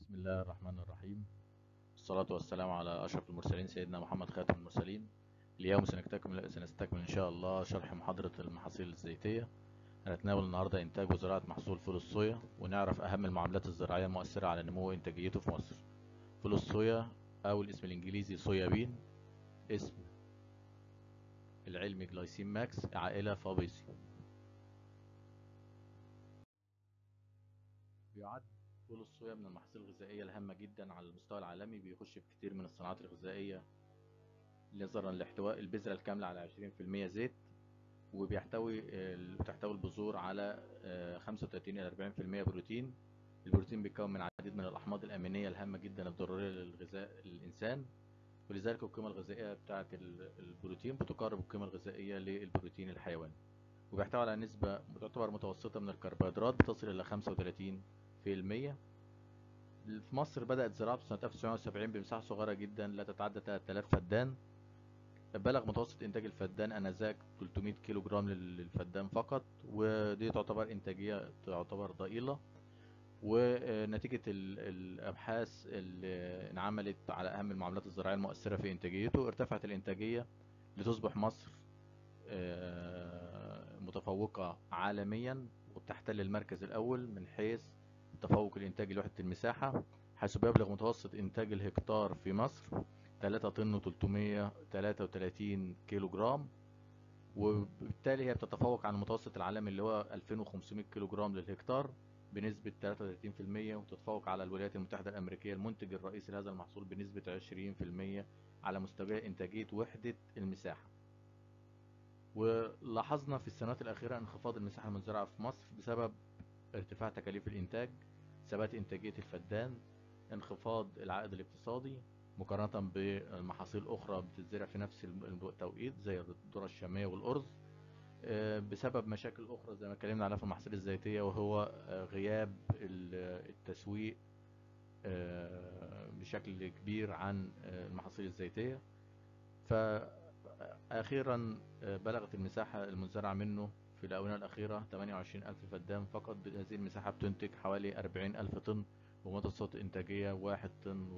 بسم الله الرحمن الرحيم الصلاة والسلام على أشرف المرسلين سيدنا محمد خاتم المرسلين اليوم سنستكمل سنستكمل إن شاء الله شرح محاضرة المحاصيل الزيتية هنتناول النهاردة إنتاج وزراعة محصول فول الصويا ونعرف أهم المعاملات الزراعية المؤثرة على نمو إنتاجيته في مصر فول الصويا أو الاسم الإنجليزي صويا بين اسم العلمي جلايسين ماكس عائلة فابيسي بيعد فول الصويا من المحاصيل الغذائية الهامة جدا على المستوى العالمي بيخش في كتير من الصناعات الغذائية نظرا لاحتواء البذرة الكاملة على 20% زيت وبيحتوي بتحتوي البذور على 35 إلى 40% بروتين البروتين بيتكون من عديد من الأحماض الأمينية الهامة جدا الضرورية للغذاء الإنسان ولذلك القيمة الغذائية بتاعة البروتين بتقارب القيمة الغذائية للبروتين الحيواني وبيحتوي على نسبة تعتبر متوسطة من الكربوهيدرات بتصل إلى 35 في المية في مصر بدأت زراعته سنة 1970 بمساحة صغيرة جدا لا تتعدى 3000 فدان بلغ متوسط إنتاج الفدان آنذاك 300 كيلو جرام للفدان فقط ودي تعتبر إنتاجية تعتبر ضئيلة ونتيجة الأبحاث اللي انعملت على أهم المعاملات الزراعية المؤثرة في إنتاجيته ارتفعت الإنتاجية لتصبح مصر متفوقة عالميا وبتحتل المركز الأول من حيث التفوق الإنتاجي لوحدة المساحة حيث بيبلغ متوسط إنتاج الهكتار في مصر 3 طن و 333 كيلو جرام وبالتالي هي بتتفوق عن المتوسط العالمي اللي هو 2500 كيلو جرام للهكتار بنسبة 33% وتتفوق على الولايات المتحدة الأمريكية المنتج الرئيسي لهذا المحصول بنسبة 20% على مستوى إنتاجية وحدة المساحة ولاحظنا في السنوات الأخيرة انخفاض المساحة المزرعة في مصر بسبب ارتفاع تكاليف الإنتاج ثبات إنتاجية الفدان انخفاض العائد الاقتصادي مقارنة بمحاصيل أخرى بتزرع في نفس التوقيت زي الذرة الشامية والأرز بسبب مشاكل أخرى زي ما اتكلمنا عليها في المحاصيل الزيتية وهو غياب التسويق بشكل كبير عن المحاصيل الزيتية فأخيرا بلغت المساحة المزرعة منه في الآونة الأخيرة 28 ألف فدان فقط هذه المساحة بتنتج حوالي 40 ألف طن ومتوسط إنتاجية 1 طن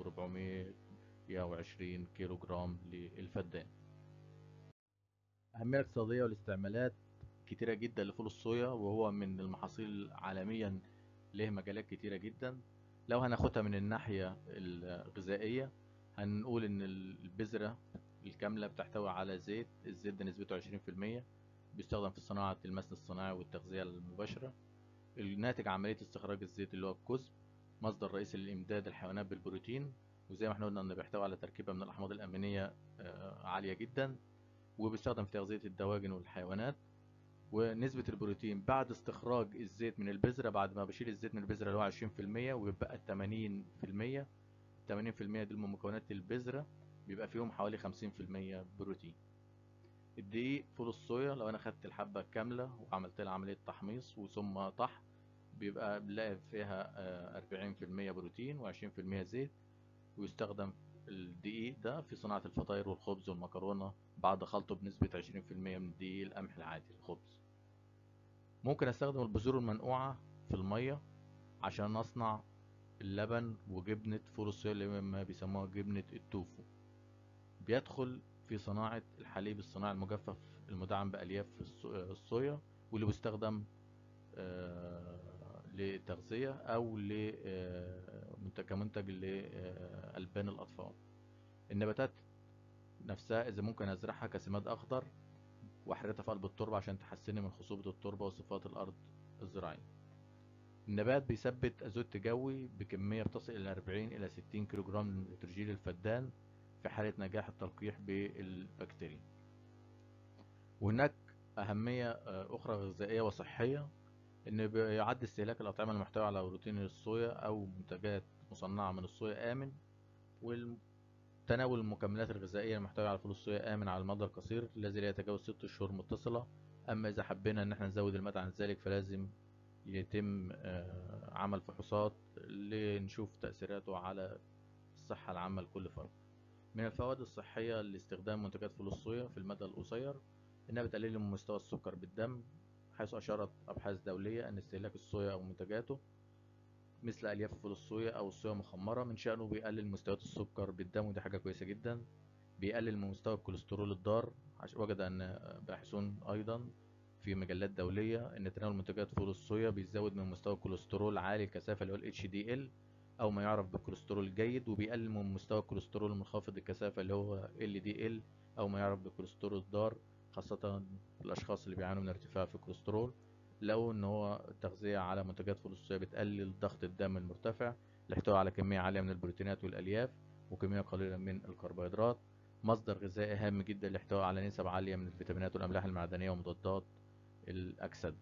و420 كيلو جرام للفدان أهمية الاقتصادية والاستعمالات كتيرة جدا لفول الصويا وهو من المحاصيل عالميا له مجالات كتيرة جدا لو هناخدها من الناحية الغذائية هنقول إن البذرة الكاملة بتحتوي على زيت الزيت ده نسبته 20% بيستخدم في صناعة المسن الصناعي والتغذية المباشرة الناتج عملية استخراج الزيت اللي هو الكزب مصدر رئيسي للإمداد الحيوانات بالبروتين وزي ما احنا قلنا إنه بيحتوي على تركيبة من الأحماض الأمينية عالية جدا وبيستخدم في تغذية الدواجن والحيوانات ونسبة البروتين بعد استخراج الزيت من البذرة بعد ما بشيل الزيت من البذرة اللي هو 20% وبيبقى 80% 80% دي من مكونات البذرة بيبقى فيهم حوالي 50% بروتين الدقيق فول الصويا لو انا خدت الحبة كاملة وعملت لها عملية تحميص وثم طحن بيبقى بنلاقي فيها 40% بروتين و20% زيت ويستخدم الدقيق ده في صناعة الفطاير والخبز والمكرونة بعد خلطه بنسبة 20% من دقيق القمح العادي الخبز ممكن استخدم البذور المنقوعة في المية عشان اصنع اللبن وجبنة فول الصويا اللي ما بيسموها جبنة التوفو بيدخل في صناعة الحليب الصناعي المجفف المدعم بألياف الصويا واللي بيستخدم للتغذية أو كمنتج لألبان الأطفال النباتات نفسها إذا ممكن أزرعها كسماد أخضر وأحرتها في قلب التربة عشان تحسن من خصوبة التربة وصفات الأرض الزراعية النبات بيثبت أزوت جوي بكمية بتصل إلى 40 إلى 60 كيلو جرام من نيتروجين الفدان في حالة نجاح التلقيح بالبكتيريا وهناك أهمية أخرى غذائية وصحية إن بيعد استهلاك الأطعمة المحتوية على بروتين الصويا أو منتجات مصنعة من الصويا آمن وتناول المكملات الغذائية المحتوية على فول الصويا آمن على المدى القصير الذي لا يتجاوز ست شهور متصلة أما إذا حبينا إن احنا نزود المدى عن ذلك فلازم يتم عمل فحوصات لنشوف تأثيراته على الصحة العامة لكل فرد من الفوائد الصحية لاستخدام منتجات فول الصويا في المدى القصير إنها بتقلل من مستوى السكر بالدم حيث أشارت أبحاث دولية أن استهلاك الصويا أو منتجاته مثل ألياف فول الصويا أو الصويا مخمرة من شأنه بيقلل مستويات السكر بالدم ودي حاجة كويسة جدا بيقلل من مستوى الكوليسترول الضار عش- وجد أن باحثون أيضا في مجلات دولية أن تناول منتجات فول الصويا بيزود من مستوى الكوليسترول عالي الكثافة اللي هو ال HDL أو ما يعرف بالكوليسترول الجيد وبيقلل من مستوى الكوليسترول المنخفض الكثافة اللي هو LDL أو ما يعرف بالكوليسترول الضار خاصة الأشخاص اللي بيعانوا من ارتفاع في الكوليسترول لقوا ان هو التغذية على منتجات فول الصويا بتقلل ضغط الدم المرتفع الاحتواء على كمية عالية من البروتينات والألياف وكمية قليلة من الكربوهيدرات مصدر غذائي هام جدا الاحتواء على نسب عالية من الفيتامينات والأملاح المعدنية ومضادات الأكسدة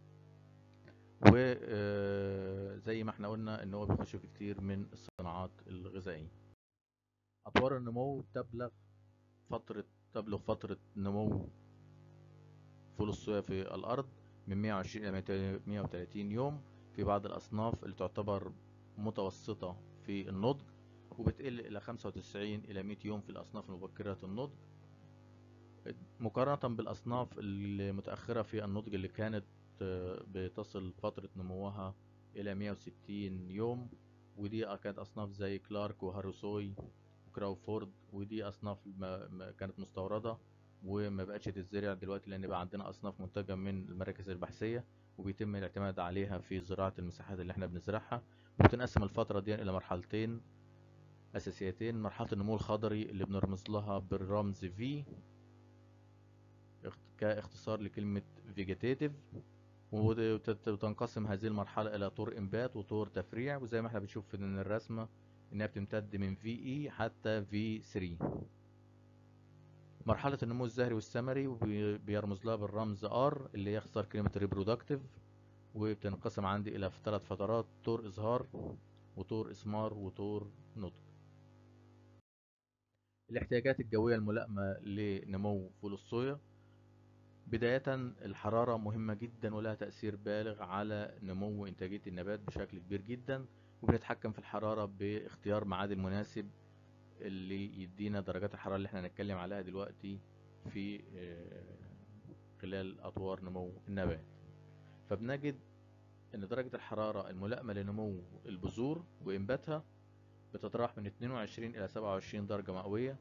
وزي ما احنا قلنا ان هو بيخش في كتير من الصناعات الغذائية أطوار النمو تبلغ فترة تبلغ فترة نمو فول الصويا في الأرض من 120 إلى 130 يوم في بعض الأصناف اللي تعتبر متوسطة في النضج وبتقل إلى 95 إلى 100 يوم في الأصناف المبكرة النضج مقارنة بالأصناف المتأخرة في النضج اللي كانت آه، بتصل فترة نموها إلى 160 يوم ودي كانت أصناف زي كلارك وهاروسوي وكراوفورد ودي أصناف ما ما كانت مستوردة وما بقتش تتزرع دلوقتي لأن بقى عندنا أصناف منتجة من المراكز البحثية وبيتم الاعتماد عليها في زراعة المساحات اللي احنا بنزرعها وبتنقسم الفترة دي إلى مرحلتين أساسيتين مرحلة النمو الخضري اللي بنرمز لها بالرمز V اخت- كاختصار لكلمة vegetative وت- وتنقسم هذه المرحلة إلى طور إنبات وطور تفريع وزي ما احنا بنشوف في الرسمة إنها بتمتد من VE حتى V3 مرحلة النمو الزهري والثمري وبي- بيرمز لها بالرمز R اللي هي اختصار كلمة reproductive وبتنقسم عندي إلى ثلاث فترات طور إزهار وطور إثمار وطور نضج الاحتياجات الجوية الملائمة لنمو فول الصويا بداية الحرارة مهمة جدا ولها تأثير بالغ على نمو إنتاجية النبات بشكل كبير جدا وبنتحكم في الحرارة باختيار ميعاد المناسب اللي يدينا درجات الحرارة اللي احنا هنتكلم عليها دلوقتي في آه، خلال أطوار نمو النبات فبنجد إن درجة الحرارة الملائمة لنمو البذور وإنباتها بتتراوح من 22 إلى 27 درجة مئوية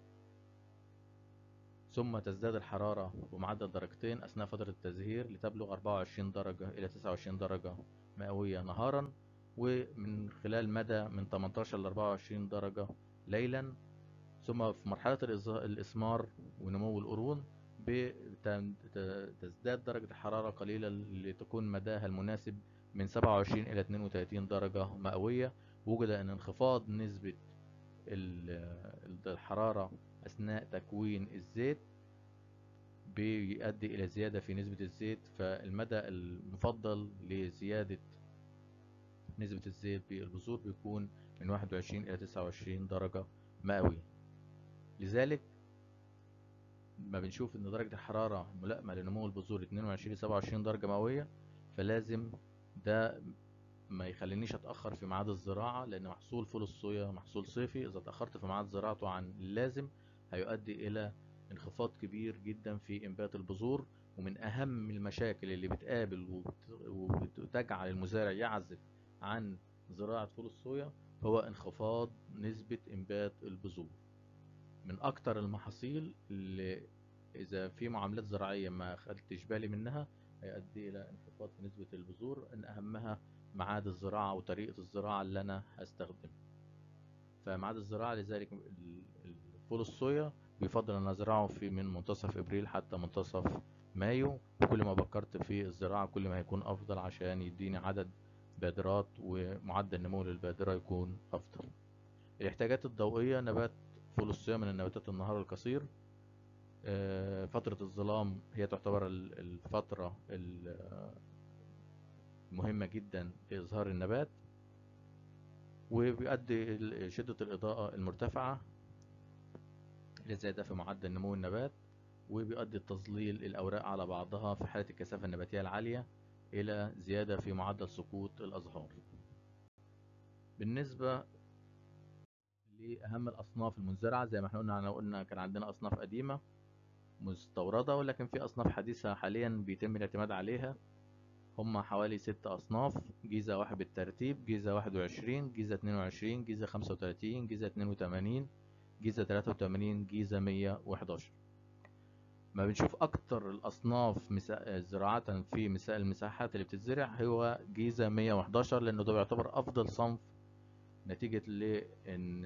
ثم تزداد الحرارة بمعدل درجتين أثناء فترة التزهير لتبلغ 24 درجة إلى 29 درجة مئوية نهارا ومن خلال مدى من 18 ل 24 درجة ليلا ثم في مرحلة الإز- الإثمار ونمو القرون بتن- ت- تزداد درجة الحرارة قليلا لتكون مداها المناسب من 27 إلى 32 درجة مئوية وجد أن انخفاض نسبة ال- الحرارة أثناء تكوين الزيت بيؤدي إلى زيادة في نسبة الزيت فالمدى المفضل لزيادة نسبة الزيت بالبذور بيكون من 21 إلى 29 درجة مئوية لذلك ما بنشوف ان درجة الحرارة الملائمة لنمو البذور 22 ل 27 درجة مئوية فلازم ده ما يخلينيش اتأخر في ميعاد الزراعة لان محصول فول الصويا محصول صيفي اذا اتأخرت في ميعاد زراعته عن اللازم هيؤدي الى انخفاض كبير جدا في انبات البذور ومن اهم المشاكل اللي بتقابل وبت- وبتجعل المزارع يعزف عن زراعة فول الصويا هو انخفاض نسبة انبات البذور من اكتر المحاصيل اللي اذا في معاملات زراعية ما خدتش بالي منها هيؤدي الى انخفاض في نسبة البذور ان اهمها ميعاد الزراعة وطريقة الزراعة اللي انا هستخدمها فميعاد الزراعة لذلك ال- الفول الصويا بيفضل ان ازرعه في من منتصف ابريل حتى منتصف مايو وكل ما بكرت في الزراعة كل ما هيكون افضل عشان يديني عدد بادرات ومعدل نمو للبادرة يكون افضل الاحتياجات الضوئية نبات فول الصويا من النباتات النهار القصير آه، فترة الظلام هي تعتبر ال- الفترة ال- المهمة جدا لإظهار النبات وبيؤدي ال- شدة الإضاءة المرتفعة لزيادة في معدل نمو النبات وبيؤدي التظليل الأوراق على بعضها في حالة الكثافة النباتية العالية إلى زيادة في معدل سقوط الأزهار بالنسبة لأهم الأصناف المزرعة زي ما احنا قلنا احنا قلنا كان عندنا أصناف قديمة مستوردة ولكن في أصناف حديثة حاليا بيتم الاعتماد عليها هم حوالي ست أصناف جيزة واحد بالترتيب جيزة واحد وعشرين جيزة اتنين وعشرين جيزة خمسة وتلاتين جيزة اتنين وتمانين جيزة تلاتة وتمانين جيزة مية وحداشر ما بنشوف أكتر الأصناف مسا... زراعة في مسا... المساحات اللي بتتزرع هو جيزة مية وحداشر لأنه ده بيعتبر أفضل صنف نتيجة لأن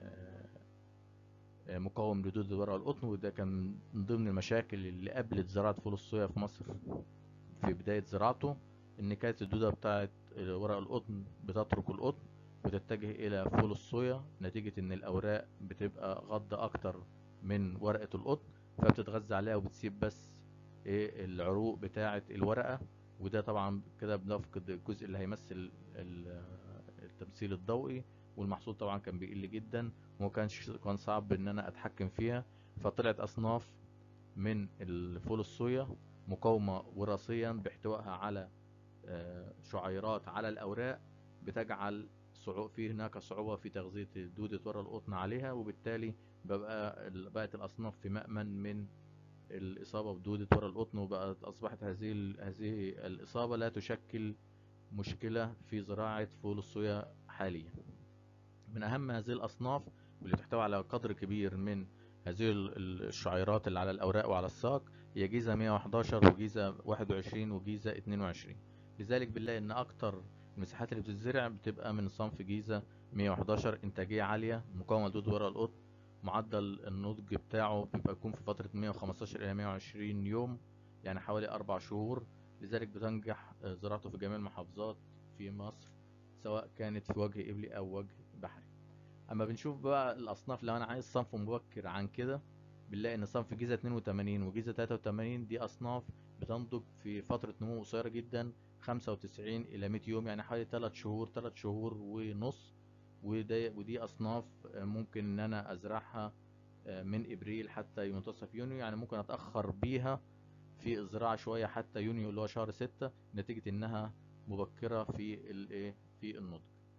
مقاوم لدود ورق القطن وده كان من ضمن المشاكل اللي قابلت زراعة فول الصويا في مصر في بداية زراعته إن كانت الدودة بتاعت ورق القطن بتترك القطن وتتجه إلى فول الصويا نتيجة إن الأوراق بتبقى غضة أكتر من ورقة القطن فبتتغذى عليها وبتسيب بس إيه العروق بتاعة الورقة وده طبعا كده بنفقد الجزء اللي هيمثل التمثيل الضوئي والمحصول طبعا كان بيقل جدا وما كانش كان صعب ان انا اتحكم فيها فطلعت اصناف من الفول الصويا مقاومة وراثيا باحتوائها على شعيرات على الاوراق بتجعل صعوبة في هناك صعوبة في تغذية دودة ورق القطن عليها وبالتالي بقى بقت الاصناف في مأمن من الاصابة بدودة ورق القطن وبقت اصبحت هذه هذه الاصابة لا تشكل مشكلة في زراعة فول الصويا حاليا من أهم هذه الأصناف واللي تحتوي على قدر كبير من هذه الشعيرات اللي على الأوراق وعلى الساق هي جيزة 111 وجيزة 21 وجيزة 22 لذلك بنلاقي إن أكتر المساحات اللي بتتزرع بتبقى من صنف جيزة 111 إنتاجية عالية مقاومة لدود ورق القطن معدل النضج بتاعه بيبقى يكون في فترة 115 إلى 120 يوم يعني حوالي أربع شهور لذلك بتنجح زراعته في جميع المحافظات في مصر سواء كانت في وجه قبلي أو وجه بحري اما بنشوف بقى الاصناف لو انا عايز صنف مبكر عن كده بنلاقي ان صنف جيزه 82 وجيزه 83 دي اصناف بتنضج في فتره نمو قصيره جدا 95 الى 100 يوم يعني حوالي 3 شهور 3 شهور ونص ودي ودي اصناف ممكن ان انا ازرعها من ابريل حتى منتصف يونيو يعني ممكن اتاخر بيها في الزراعه شويه حتى يونيو اللي هو شهر 6 نتيجه انها مبكره في الايه في النضج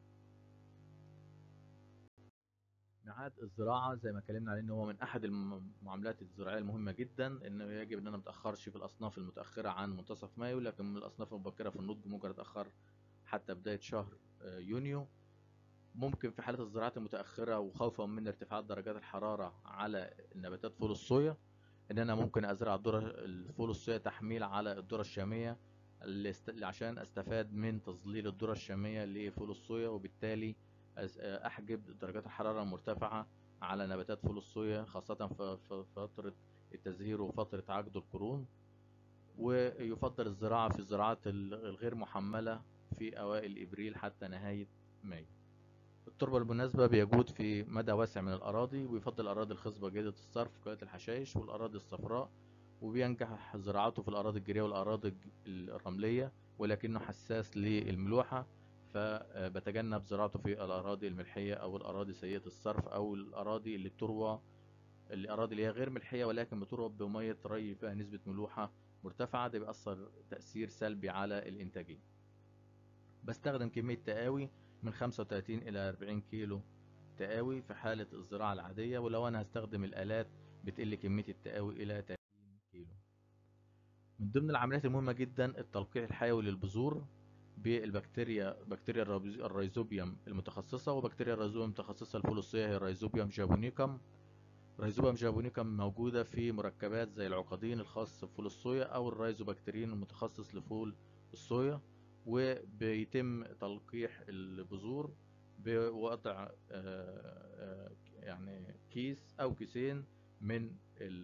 ميعاد الزراعة زي ما اتكلمنا عليه ان هو من احد المعاملات الزراعية المهمة جدا انه يجب ان انا متأخرش في الاصناف المتأخرة عن منتصف مايو لكن من الاصناف المبكرة في النضج ممكن اتأخر حتى بداية شهر يونيو ممكن في حالة الزراعات المتأخرة وخوفا من ارتفاع درجات الحرارة على نباتات فول الصويا ان انا ممكن ازرع الذرة الفول الصويا تحميل على الذرة الشامية اللي است... عشان استفاد من تظليل الذرة الشامية لفول الصويا وبالتالي احجب درجات الحرارة المرتفعة على نباتات فول الصويا خاصة في فترة التزهير وفترة عقد القرون ويفضل الزراعة في الزراعات الغير محملة في أوائل إبريل حتى نهاية مايو التربة المناسبة بيجود في مدى واسع من الأراضي ويفضل الأراضي الخصبة جيدة الصرف قليلة الحشائش والأراضي الصفراء وبينجح زراعته في الأراضي الجيرية والأراضي الرملية ولكنه حساس للملوحة فبتجنب زراعته في الأراضي الملحية أو الأراضي سيئة الصرف أو الأراضي اللي بتروى الأراضي اللي هي غير ملحية ولكن بتروى بمية ري فيها نسبة ملوحة مرتفعة ده بيأثر تأثير سلبي على الإنتاجية بستخدم كمية تقاوي من 35 إلى 40 كيلو تقاوي في حالة الزراعة العادية ولو أنا هستخدم الآلات بتقل كمية التقاوي إلى 30 كيلو من ضمن العمليات المهمة جدا التلقيح الحيوي للبذور بالبكتيريا بكتيريا الريزوبيوم المتخصصة وبكتيريا الريزوبيوم المتخصصة الفولوسية هي الريزوبيوم جابونيكم الريزوبيوم جابونيكم موجودة في مركبات زي العقدين الخاص بفول الصويا أو الريزوبكتيرين المتخصص لفول الصويا وبيتم تلقيح البذور بوضع يعني كيس أو كيسين من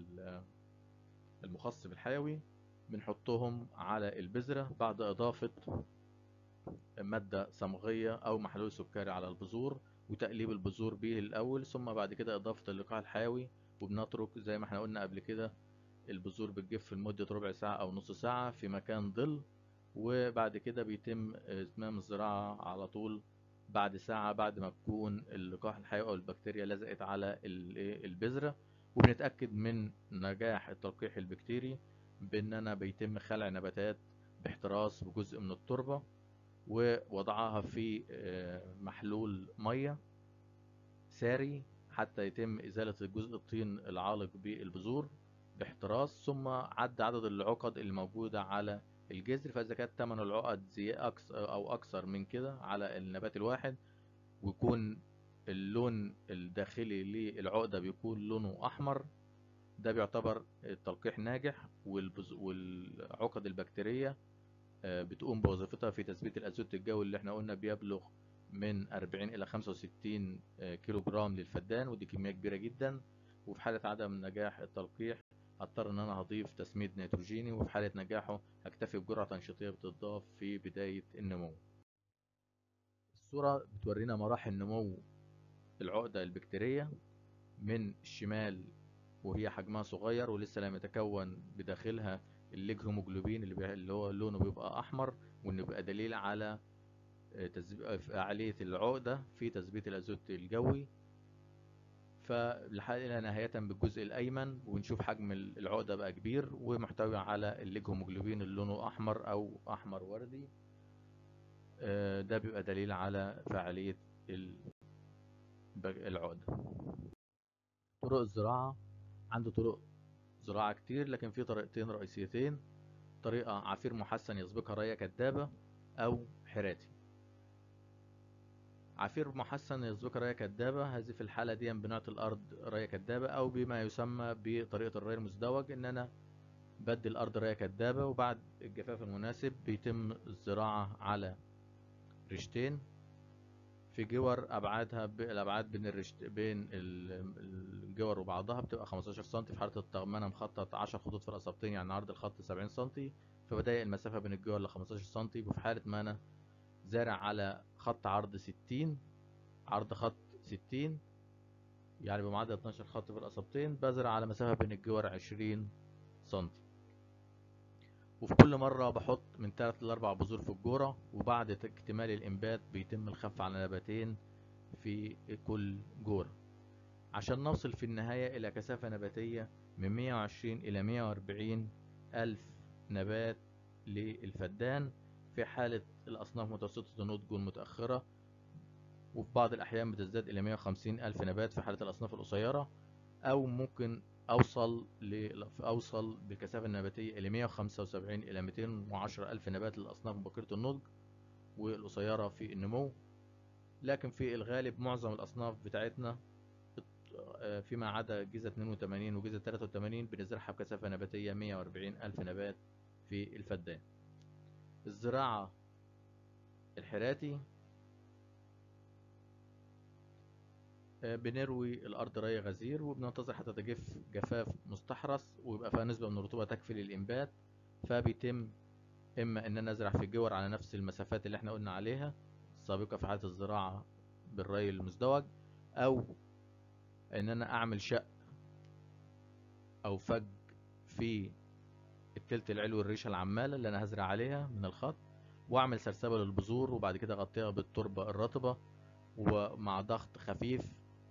المخصب الحيوي بنحطهم على البذرة بعد إضافة مادة صمغية أو محلول سكري على البذور وتقليب البذور به الأول ثم بعد كده إضافة اللقاح الحيوي وبنترك زي ما احنا قلنا قبل كده البذور بتجف لمدة ربع ساعة أو نص ساعة في مكان ظل وبعد كده بيتم إتمام الزراعة على طول بعد ساعة بعد ما تكون اللقاح الحيوي أو البكتيريا لزقت على البذرة وبنتأكد من نجاح التلقيح البكتيري بأننا بيتم خلع نباتات باحتراس بجزء من التربة ووضعها في محلول مية ساري حتى يتم إزالة الجزء الطين العالق بالبذور باحتراس ثم عد عدد العقد اللي موجودة على الجذر فاذا كانت ثمن العقد زي اكثر او اكثر من كده على النبات الواحد ويكون اللون الداخلي للعقدة بيكون لونه احمر ده بيعتبر التلقيح ناجح والبز... والعقد البكتيرية آه، بتقوم بوظيفتها في تثبيت الازوت الجوي اللي احنا قلنا بيبلغ من 40 الى 65 آه، كيلو جرام للفدان ودي كمية كبيرة جدا وفي حالة عدم نجاح التلقيح هضطر ان انا هضيف تسميد نيتروجيني وفي حالة نجاحه هكتفي بجرعة تنشيطية بتضاف في بداية النمو الصورة بتورينا مراحل نمو العقدة البكتيرية من الشمال وهي حجمها صغير ولسه لم يتكون بداخلها الليج هيموجلوبين اللي, بي... اللي هو لونه بيبقى احمر وانه بيبقى دليل على آه، تزب... فعالية العقدة في تثبيت الازوت الجوي فلحد الى نهاية بالجزء الايمن ونشوف حجم العقدة بقى كبير ومحتوي على الليج هيموجلوبين اللي لونه احمر او احمر وردي آه، ده بيبقى دليل على فعالية ال- الب- العقدة طرق الزراعة عنده طرق زراعة كتير لكن في طريقتين رئيسيتين طريقة عفير محسن يسبقها رية كدابة أو حراتي عفير محسن يسبقها رية كدابة هذه في الحالة دي بنعطي الأرض رية كدابة أو بما يسمى بطريقة الري المزدوج إن أنا بدي الأرض رية كدابة وبعد الجفاف المناسب بيتم الزراعة على ريشتين في جور ابعادها ب- الابعاد بين الرشت بين ال- الجور وبعضها بتبقى 15 سم في حاله الطغمانه مخطط 10 خطوط في القصبتين يعني عرض الخط 70 سم فبضايق المسافه بين الجور ل 15 سم وفي حاله ما انا زارع على خط عرض 60 عرض خط 60 يعني بمعدل 12 خط في القصبتين بزرع على مسافه بين الجور 20 سم وفي كل مرة بحط من 3 ل 4 بذور في الجورة وبعد ت- اكتمال الإنبات بيتم الخف على نباتين في كل جورة عشان نوصل في النهاية إلى كثافة نباتية من 120 إلى 140 ألف نبات للفدان في حالة الأصناف متوسطة النضج والمتأخرة وفي بعض الأحيان بتزداد إلى 150 ألف نبات في حالة الأصناف القصيرة أو ممكن أوصل ل... أوصل بالكثافة النباتية إلى 175 إلى 210 ألف نبات للأصناف بكيرة النضج والقصيرة في النمو لكن في الغالب معظم الأصناف بتاعتنا آه، فيما عدا جيزة 82 وجيزة 83 بنزرعها بكثافة نباتية 140 ألف نبات في الفدان الزراعة الحراتي آه، بنروي الأرض ري غزير وبننتظر حتى تجف جفاف مستحرس ويبقى فيها نسبة من الرطوبة تكفي للإنبات فبيتم إما إن أنا أزرع في الجور على نفس المسافات اللي إحنا قلنا عليها السابقة في حالة الزراعة بالري المزدوج أو إن أنا أعمل شق أو فج في التلت العلوي الريشة العمالة اللي أنا هزرع عليها من الخط وأعمل سرسبة للبذور وبعد كده أغطيها بالتربة الرطبة ومع ضغط خفيف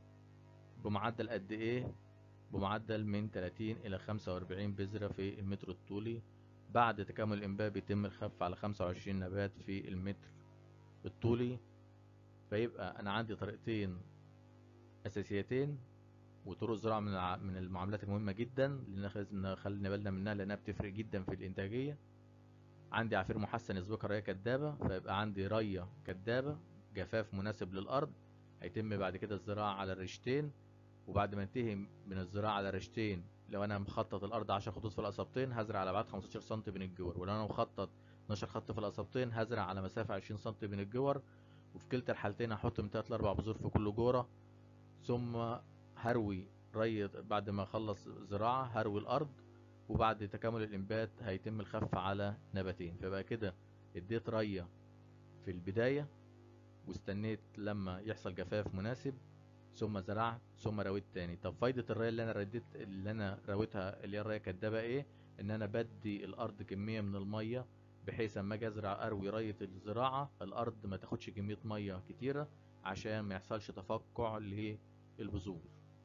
بمعدل قد ايه بمعدل من 30 الى 45 بذرة في المتر الطولي بعد تكامل الانبات بيتم الخف على 25 نبات في المتر الطولي فيبقى انا عندي طريقتين اساسيتين وطرق الزراعة من الع- من المعاملات المهمة جدا لان لازم نخلي بالنا منها لانها بتفرق جدا في الانتاجية عندي عفير محسن يسبقها رية كدابة فيبقى عندي رية كدابة جفاف مناسب للأرض هيتم بعد كده الزراعة على الريشتين وبعد ما انتهي من الزراعة على الريشتين لو أنا مخطط الأرض 10 خطوط في القصبتين هزرع على بعد 15 سم بين الجور ولو أنا مخطط 12 خط في القصبتين هزرع على مسافة 20 سم بين الجور وفي كلتا الحالتين هحط من 3 ل 4 بذور في كل جورة ثم هروي ري بعد ما اخلص زراعة هروي الأرض وبعد تكامل الإنبات هيتم الخف على نباتين فبقى كده اديت رية في البداية واستنيت لما يحصل جفاف مناسب ثم زرعت ثم رويت تاني طب فايدة الري اللي انا رديت اللي انا رويتها اللي هي الرية كدابة ايه ان انا بدي الارض كمية من المية بحيث اما اجي ازرع اروي رية الزراعة الارض ما تاخدش كمية مية كتيرة عشان ما يحصلش تفقع للبذور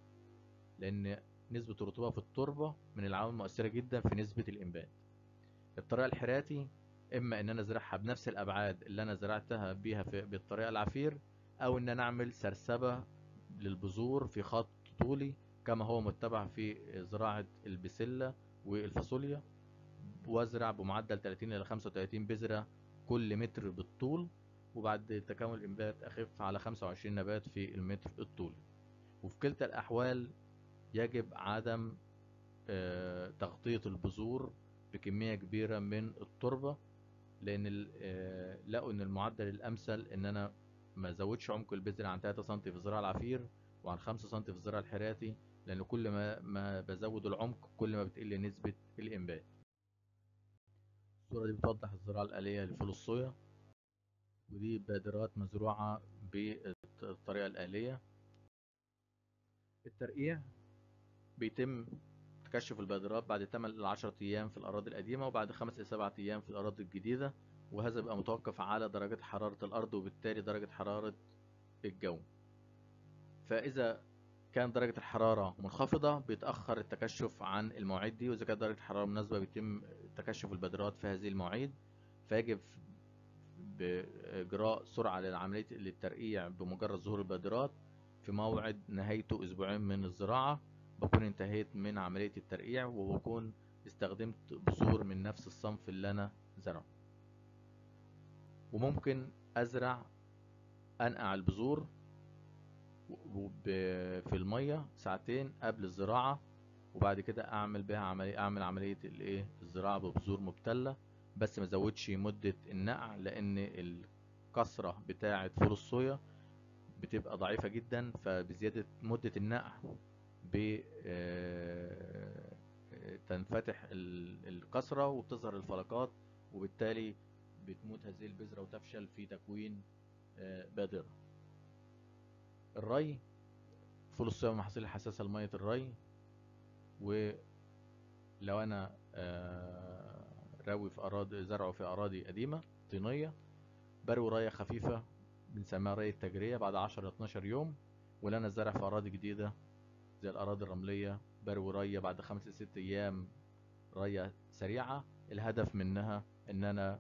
لان نسبة الرطوبة في التربة من العوامل المؤثرة جدا في نسبة الانبات الطريقة الحراتي اما ان انا ازرعها بنفس الابعاد اللي انا زرعتها بيها في بالطريقة العفير او ان انا اعمل سرسبة للبذور في خط طولي كما هو متبع في زراعة البسلة والفاصوليا وازرع بمعدل 30 الى 35 بذرة كل متر بالطول وبعد تكامل الانبات اخف على 25 نبات في المتر الطولي وفي كلتا الاحوال يجب عدم آه، تغطية البذور بكمية كبيرة من التربة لان ال- آه، لقوا ان المعدل الامثل ان انا ما ازودش عمق البذر عن 3 سم في الزراعة العفير وعن 5 سم في الزراعة الحراتي لان كل ما ما بزود العمق كل ما بتقل نسبة الانبات الصورة دي بتوضح الزراعة الآلية لفول الصويا ودي بادرات مزروعة بالطريقة الآلية الترقيع بيتم تكشف البادرات بعد 8 ل 10 أيام في الأراضي القديمة وبعد 5 إلى 7 أيام في الأراضي الجديدة وهذا بيبقى متوقف على درجة حرارة الأرض وبالتالي درجة حرارة الجو فإذا كان درجة الحرارة منخفضة بيتأخر التكشف عن المواعيد دي وإذا كانت درجة الحرارة مناسبة بيتم تكشف البادرات في هذه المواعيد فيجب بإجراء سرعة للعملية للترقيع بمجرد ظهور البادرات في موعد نهايته أسبوعين من الزراعة بكون انتهيت من عملية الترقيع وبكون استخدمت بذور من نفس الصنف اللي أنا زرعه وممكن أزرع أنقع البذور وب- في المية ساعتين قبل الزراعة وبعد كده أعمل بها عملية أعمل عملية الإيه الزراعة ببذور مبتلة بس ما زودش مدة النقع لأن الكثرة بتاعة فول الصويا بتبقى ضعيفة جدا فبزيادة مدة النقع ب آه، تنفتح ال- الكثرة وبتظهر الفلقات وبالتالي بتموت هذه البذرة وتفشل في تكوين آه، بادرة الري فول الصويا من المحاصيل الحساسة لمية الري ولو أنا آه، راوي في أراضي زرعه في أراضي قديمة طينية بروي رية خفيفة بنسميها ري التجرية بعد 10 ل 12 يوم ولو أنا زرع في أراضي جديدة زي الأراضي الرملية بروي رية بعد 5 ل 6 أيام رية سريعة الهدف منها إن أنا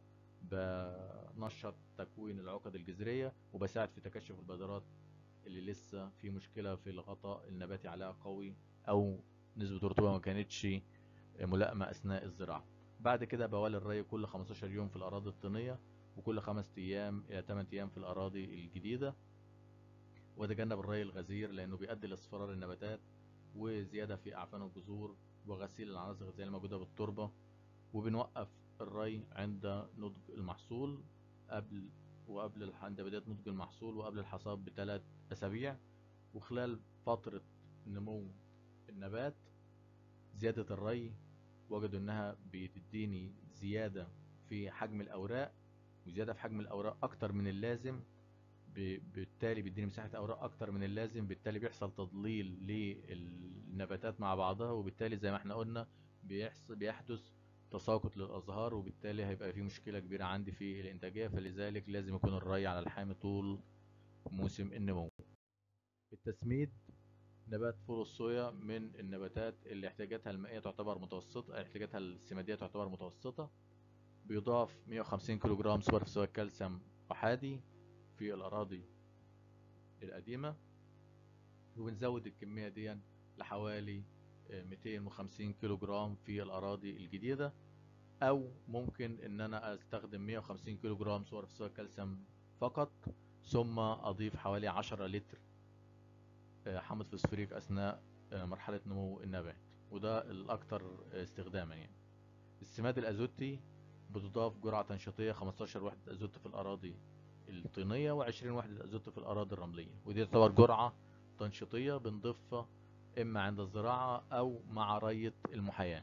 بنشط تكوين العقد الجذرية وبساعد في تكشف البذرات اللي لسه في مشكلة في الغطاء النباتي عليها قوي أو نسبة الرطوبة ما كانتش ملائمة أثناء الزراعة بعد كده بوالي الري كل 15 يوم في الأراضي الطينية وكل 5 أيام إلى 8 أيام في الأراضي الجديدة وأتجنب الري الغزير لأنه بيؤدي لاصفرار النباتات وزيادة في أعفان الجذور وغسيل العناصر الغذائية الموجودة بالتربة وبنوقف الري عند نضج المحصول قبل وقبل الح- عند بداية نضج المحصول وقبل الحصاد بثلاث أسابيع وخلال فترة نمو النبات زيادة الري وجدوا إنها بتديني زيادة في حجم الأوراق وزيادة في حجم الأوراق أكتر من اللازم ب- بالتالي بيديني مساحة أوراق أكتر من اللازم بالتالي بيحصل تضليل للنباتات مع بعضها وبالتالي زي ما احنا قلنا بيحصل بيحدث تساقط للأزهار وبالتالي هيبقى في مشكلة كبيرة عندي في الإنتاجية فلذلك لازم يكون الري على الحامي طول موسم النمو التسميد نبات فول الصويا من النباتات اللي احتياجاتها المائية تعتبر متوسطة احتياجاتها السمادية تعتبر متوسطة بيضاف 150 كيلو جرام سوبر فوسفات كالسيوم أحادي في الأراضي القديمة وبنزود الكمية دي لحوالي آه، 250 كيلو جرام في الأراضي الجديدة أو ممكن إن أنا أستخدم 150 كيلو جرام سوبر فوسفات كالسيوم فقط ثم أضيف حوالي 10 لتر آه، حمض فوسفوريك أثناء آه، مرحلة نمو النبات وده الأكثر استخداما يعني السماد الأزوتي بتضاف جرعة تنشيطية 15 وحدة أزوت في الأراضي الطينية و20 وحدة أزوت في الأراضي الرملية ودي تعتبر جرعة تنشيطية بنضيفها إما عند الزراعة أو مع رية المحاياة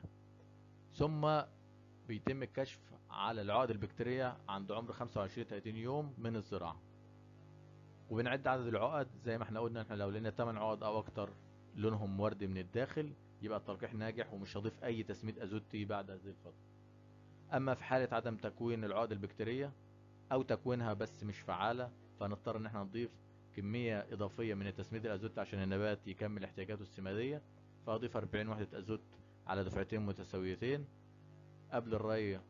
ثم بيتم الكشف على العقد البكتيرية عند عمر 25 30 يوم من الزراعة وبنعد عدد العقد زي ما احنا قلنا احنا لو لقينا 8 عقد او اكتر لونهم وردي من الداخل يبقى التلقيح ناجح ومش هضيف اي تسميد ازوتي بعد هذه الفترة اما في حالة عدم تكوين العقد البكتيرية او تكوينها بس مش فعالة فنضطر ان احنا نضيف كمية اضافية من التسميد الازوت عشان النبات يكمل احتياجاته السمادية فاضيف 40 وحدة ازوت على دفعتين متساويتين قبل الرية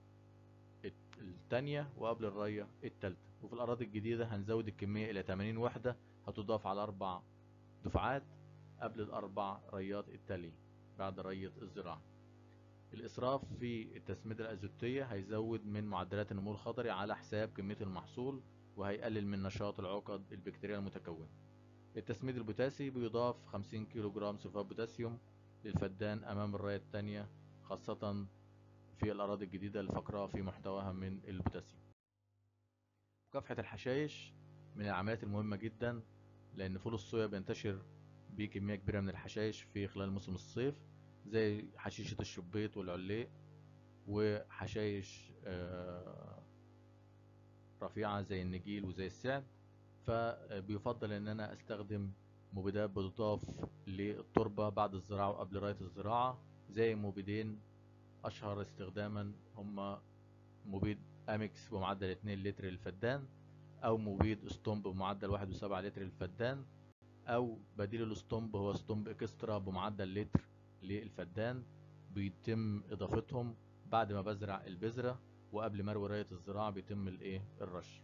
الت- التانية وقبل الرية التالتة وفي الأراضي الجديدة هنزود الكمية إلى 80 وحدة هتضاف على أربع دفعات قبل الأربع ريات التالية بعد رية الزراعة الإسراف في التسميد الأزوتية هيزود من معدلات النمو الخضري على حساب كمية المحصول وهيقلل من نشاط العقد البكتيرية المتكونة التسميد البوتاسي بيضاف 50 كيلو جرام سلفات بوتاسيوم للفدان أمام الراية التانية خاصة في الأراضي الجديدة الفقراء في محتواها من البوتاسيوم مكافحة الحشائش من العمليات المهمة جدا لأن فول الصويا بينتشر بكمية كبيرة من الحشائش في خلال موسم الصيف زي حشيشة الشبيط والعليق وحشائش آه، رفيعة زي النجيل وزي السعد فبيفضل ان انا استخدم مبيدات بتضاف للتربة بعد الزراعة وقبل راية الزراعة زي مبيدين اشهر استخداما هما مبيد اميكس بمعدل 2 لتر للفدان او مبيد اسطمب بمعدل 1.7 لتر للفدان او بديل الاسطمب هو اسطمب اكسترا بمعدل لتر للفدان بيتم اضافتهم بعد ما بزرع البذرة وقبل مروي راية الزراعة بيتم الايه الرش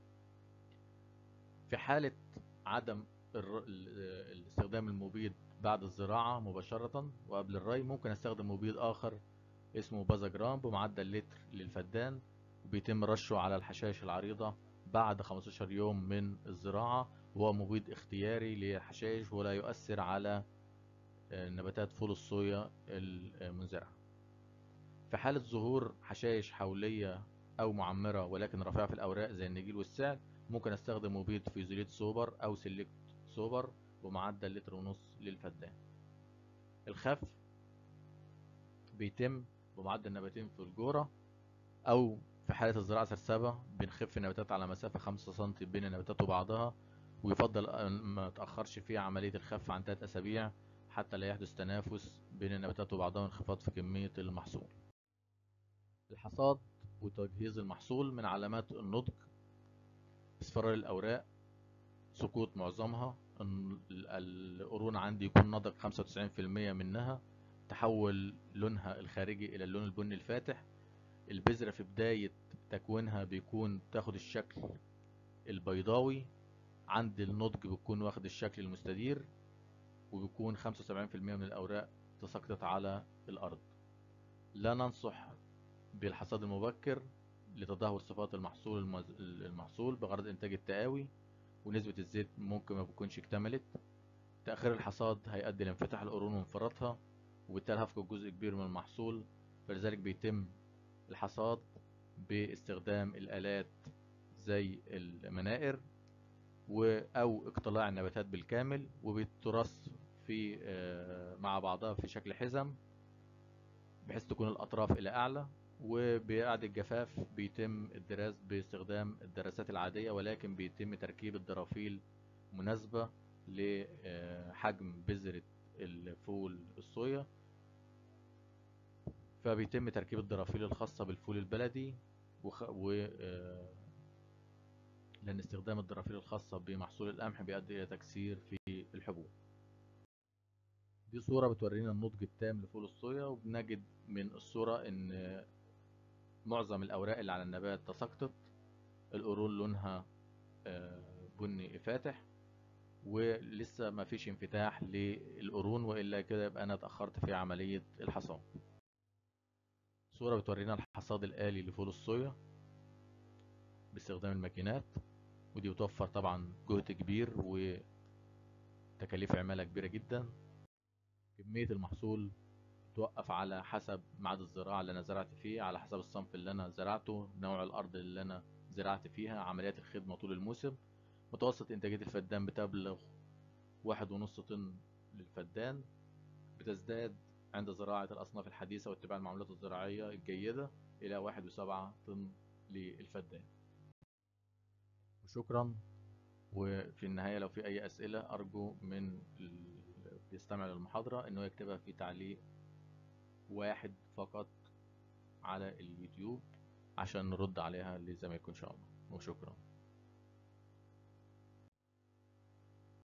في حالة عدم الر- ال- الاستخدام المبيد بعد الزراعة مباشرة وقبل الري ممكن استخدم مبيد اخر اسمه بازاجرام بمعدل لتر للفدان وبيتم رشه على الحشائش العريضة بعد 15 يوم من الزراعة وهو مبيد اختياري للحشائش ولا يؤثر على آه، نباتات فول الصويا المنزرعة في حالة ظهور حشائش حولية أو معمرة ولكن رفيعة في الأوراق زي النجيل والسعد ممكن أستخدم مبيد فيزوليت سوبر أو سيلكت سوبر بمعدل لتر ونص للفدان الخف بيتم بمعدل نباتين في الجورة أو في حالة الزراعة سرسبة بنخف النباتات على مسافة 5 سم بين النباتات وبعضها ويفضل أن ما تأخرش فيها عملية الخف عن 3 أسابيع حتى لا يحدث تنافس بين النباتات وبعضها وانخفاض في كمية المحصول الحصاد وتجهيز المحصول من علامات النضج اصفرار الأوراق سقوط معظمها ال- ال- القرون عندي يكون نضج 95% منها تحول لونها الخارجي إلى اللون البني الفاتح البذرة في بداية تكوينها بيكون تاخد الشكل البيضاوي عند النضج بيكون واخد الشكل المستدير وبيكون 75% من الأوراق تساقطت على الأرض لا ننصح بالحصاد المبكر لتدهور صفات المحصول المز- المحصول بغرض إنتاج التقاوي ونسبة الزيت ممكن ما بتكونش اكتملت تأخير الحصاد هيؤدي لانفتاح القرون وانفراطها وبالتالي هفقد جزء كبير من المحصول فلذلك بيتم الحصاد باستخدام الآلات زي المنائر و أو اقتلاع النباتات بالكامل وبترص في آه، مع بعضها في شكل حزم بحيث تكون الأطراف إلى أعلى وبعد الجفاف بيتم الدراس باستخدام الدراسات العادية ولكن بيتم تركيب الدرافيل مناسبة لحجم بذرة الفول الصويا فبيتم تركيب الدرافيل الخاصة بالفول البلدي وخ... و... آه، لأن استخدام الدرافيل الخاصة بمحصول القمح بيؤدي إلى تكسير في الحبوب دي صورة بتورينا النضج التام لفول الصويا وبنجد من الصورة إن معظم الأوراق اللي على النبات تساقطت القرون لونها آه، بني فاتح ولسه ما فيش انفتاح للقرون وإلا كده يبقى أنا اتأخرت في عملية الحصاد صورة بتورينا الحصاد الآلي لفول الصويا باستخدام الماكينات ودي بتوفر طبعا جهد كبير وتكاليف عمالة كبيرة جدا كمية المحصول توقف على حسب ميعاد الزراعة اللي أنا زرعت فيه على حسب الصنف اللي أنا زرعته نوع الأرض اللي أنا زرعت فيها عمليات الخدمة طول الموسم متوسط إنتاجية الفدان بتبلغ واحد ونص طن للفدان بتزداد عند زراعة الأصناف الحديثة واتباع المعاملات الزراعية الجيدة إلى واحد وسبعة طن للفدان وشكرا وفي النهاية لو في أي أسئلة أرجو من اللي بيستمع للمحاضرة إنه يكتبها في تعليق واحد فقط على اليوتيوب عشان نرد عليها لزمايلكم إن شاء الله وشكرا